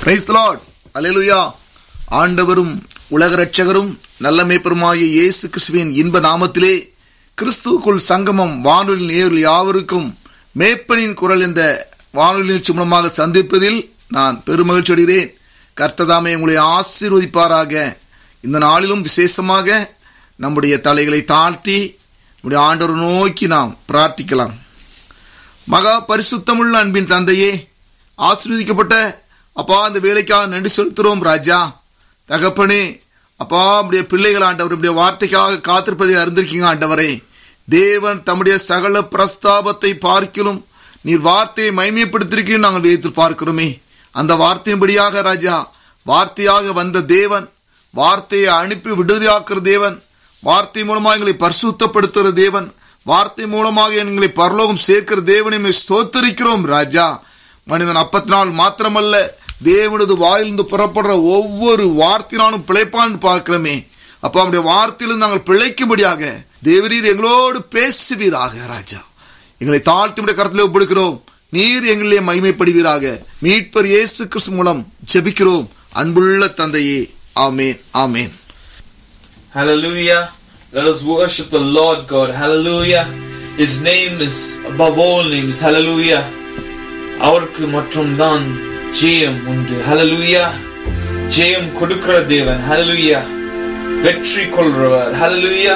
Price Lord அல்லேலூயா ஆண்டவரும் உலக ரட்சகரும் நல்ல மேய்ப்பருமாகிய இயேசு கிறிஸ்துவின் இன்ப நாமத்திலே கிறிஸ்துவுக்குள் சங்கமம் வானொலி நேரில் யாவருக்கும் மேய்ப்பனின் குரல் இந்த வானொலி நிகழ்ச்சி மூலமாக சந்திப்பதில் நான் பெருமகிழ்ச்சி அடைகிறேன் கர்த்ததாமே உங்களை ஆசீர்வதிப்பாராக இந்த நாளிலும் விசேஷமாக நம்முடைய தலைகளை தாழ்த்தி நம்முடைய ஆண்டவர் நோக்கி நாம் பிரார்த்திக்கலாம் மகா பரிசுத்தமுள்ள அன்பின் தந்தையே ஆசீர்வதிக்கப்பட்ட அப்பா அந்த வேலைக்காக நன்றி செலுத்துறோம் ராஜா தகப்பனே அப்பா நம்முடைய பிள்ளைகள் ஆண்டவர் நம்முடைய வார்த்தைக்காக காத்திருப்பதை அறிந்திருக்கீங்க ஆண்டவரே தேவன் தம்முடைய சகல பிரஸ்தாபத்தை பார்க்கிலும் நீர் வார்த்தையை மைமைப்படுத்திருக்கீங்க நாங்கள் வைத்து பார்க்கிறோமே அந்த வார்த்தையின்படியாக ராஜா வார்த்தையாக வந்த தேவன் வார்த்தையை அனுப்பி விடுதலையாக்குற தேவன் வார்த்தை மூலமாக எங்களை பரிசுத்தப்படுத்துகிற தேவன் வார்த்தை மூலமாக எங்களை பரலோகம் சேர்க்கிற தேவனை ஸ்தோத்தரிக்கிறோம் ராஜா மனிதன் அப்பத்தினால் மாத்திரமல்ல தேவனது வாயிலிருந்து புறப்படுற ஒவ்வொரு வார்த்தையினாலும் பிழைப்பான்னு பார்க்கிறோமே அப்ப அவருடைய வார்த்தையிலிருந்து நாங்கள் பிழைக்கும்படியாக தேவரீர் எங்களோடு பேசுவீராக ராஜா எங்களை தாழ்த்தியுடைய கருத்தில் ஒப்படுக்கிறோம் நீர் எங்களிலே மகிமைப்படுவீராக மீட்பர் இயேசு கிறிஸ்து மூலம் ஜெபிக்கிறோம் அன்புள்ள தந்தையே ஆமேன் ஆமேன் Hallelujah. Let us worship the Lord God. Hallelujah. His name is above all names. Hallelujah. அவருக்கு மட்டும்தான் ஜெயம் உண்டு ஹalleluya ஜெயம் கொடுக்கிற தேவன் ஹalleluya வெற்றி கொள்றவர் ஹalleluya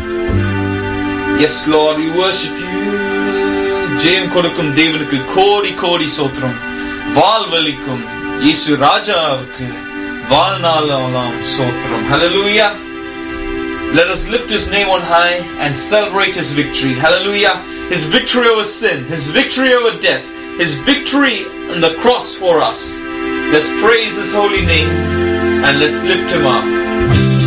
yes lord we worship you ஜெயம் கொடுக்கும் தேவனுக்கு கோடி கோடி சோத்திரம் வாழ்வழிக்கும் இயேசு ராஜாவுக்கு வாழ்நாளெல்லாம் சோத்திரம் ஹalleluya Let us lift his name on high and celebrate his victory. Hallelujah. His victory over sin, his victory over death, his victory on the cross for us. Let's praise his holy name and let's lift him up.